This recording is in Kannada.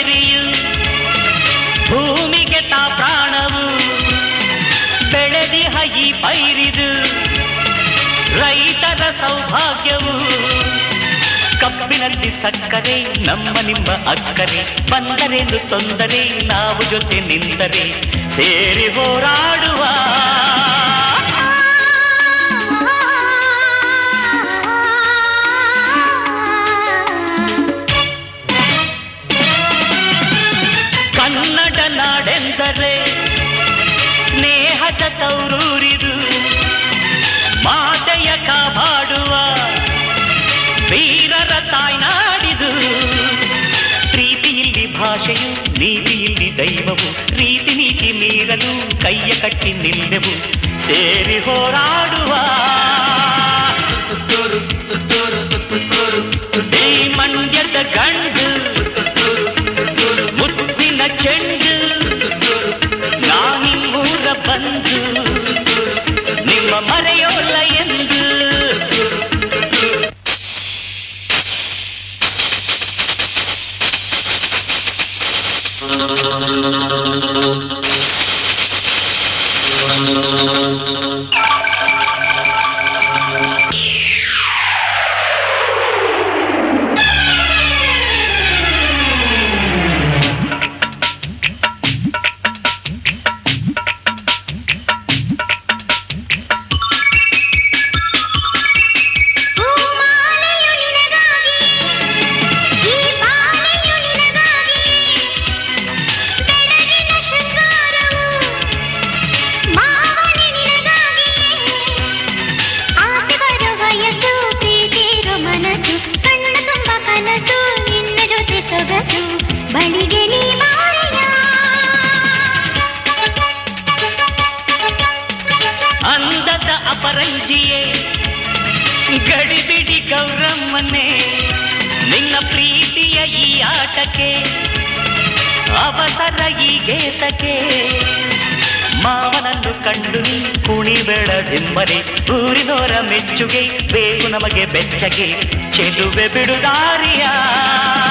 ವೈರಿಯು ಭೂಮಿಗೆ ತಾ ಪ್ರಾಣವು ಬೆಳೆದಿಹ ಈ ಪೈರಿದು ರೈತರ ಸೌಭಾಗ್ಯವು ಕಬ್ಬಿನಲ್ಲಿ ಸಕ್ಕರೆ ನಮ್ಮ ನಿಮ್ಮ ಅಕ್ಕರೆ ಬಂದರೆಂದು ತೊಂದರೆ ನಾವು ಜೊತೆ ನಿಂತರೆ ಸೇರಿ ಹೋರಾಡುವ ಕನ್ನಡ ನಾಡೆಂದರೆ ಸ್ನೇಹದ ತೌರೂರಿದು ಮಾತೆಯ ಕಾಪಾಡುವ ವೀರರ ತಾಯ್ನಾಡಿದು ಪ್ರೀತಿಯಲ್ಲಿ ಭಾಷೆಯು ನೀತಿಯಲ್ಲಿ ದೈವವು ರೀತಿ ನೀತಿ ಮೀರಲು ಕೈಯ ಕಟ್ಟಿ ನಿಲ್ಲೆವು ಸೇರಿ ಹೋರಾಡುವ ಈ ಮಂಡ್ಯದ ಗಂಡು ಮುತ್ತಿನ ಚೆಂಡು ನಾನಿಮ್ಮೂರ ಬಂದು ನಿಮ್ಮ ಮರೆಯೋಲ್ಲ ಎಂದು ಹೂಮಾಲೆಯು ನಿನಗಾಗಿ ಈ ಬಾಳೆಯು ನಿನಗಾಗಿ ಬೆಳಗಿನ ಶೃಂಗಾರವು ಮಾವನೆ ನಿನಗಾಗಿ ಆಸೆ ಬರೋ ವಯಸ್ಸು ಪ್ರೀತಿರೋ ಮನಸ್ಸು ಕಣ್ಣ ತುಂಬ ಕನಸು ನಿನ್ನ ಜೊತೆ ಸೊಗಸು ಬಳಿಗೆ ನೀ ಬಾರಯ್ಯ. ಅಂದದ ಅಪರಂಜಿಯೇ ಗಡಿಬಿಡಿ ಗೌರಮ್ಮನೆ ನಿನ್ನ ಪ್ರೀತಿಯ ಈ ಆಟಕ್ಕೆ ಅವಸರ ಈ ಗೇತಕ್ಕೆ ಮಾವನನ್ನು ಕಂಡು ನೀ ಕುಣಿಬೇಡ ಡಿಮ್ಮನೆ ಊರಿನೋರ ಮೆಚ್ಚುಗೆ ಬೇಕು ನಮಗೆ ಬೆಚ್ಚಗೆ ಚೆಲುವೆ ಬಿಡುದಾರಿಯ